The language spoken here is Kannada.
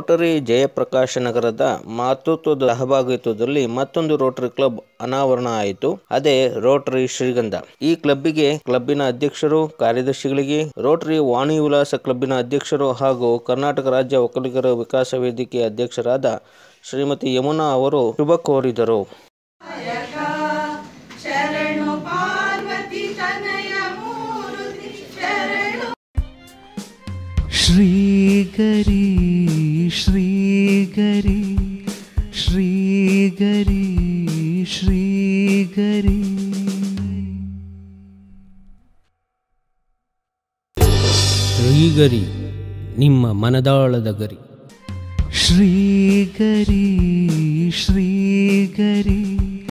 ರೋಟರಿ ಜಯಪ್ರಕಾಶ ನಗರದ ಮಾತೃತ್ವದ ಸಹಭಾಗಿತ್ವದಲ್ಲಿ ಮತ್ತೊಂದು ರೋಟರಿ ಕ್ಲಬ್ ಅನಾವರಣ ಆಯಿತು ಅದೇ ರೋಟರಿ ಶ್ರೀಗಂಧ ಈ ಕ್ಲಬ್ಬಿಗೆ ಕ್ಲಬ್ಬಿನ ಅಧ್ಯಕ್ಷರು ಕಾರ್ಯದರ್ಶಿಗಳಿಗೆ ರೋಟರಿ ವಾಣಿ ವಿಲಾಸ ಕ್ಲಬ್ಬಿನ ಅಧ್ಯಕ್ಷರು ಹಾಗೂ ಕರ್ನಾಟಕ ರಾಜ್ಯ ಒಕ್ಕಲಿಗರ ವಿಕಾಸ ವೇದಿಕೆ ಅಧ್ಯಕ್ಷರಾದ ಶ್ರೀಮತಿ ಯಮುನಾ ಅವರು ಶುಭ ಕೋರಿದರು ಶರಣು ಪಾರ್ವತಿ ತನಯ ಮೂರುತಿ ಶರಣು श्रीगरी श्रीगरी श्रीगरी श्रीगरी ಶ್ರೀಗರಿ ನಿಮ್ಮ ಮನದಾಳದ ಗರಿ श्रीगरी श्रीगरी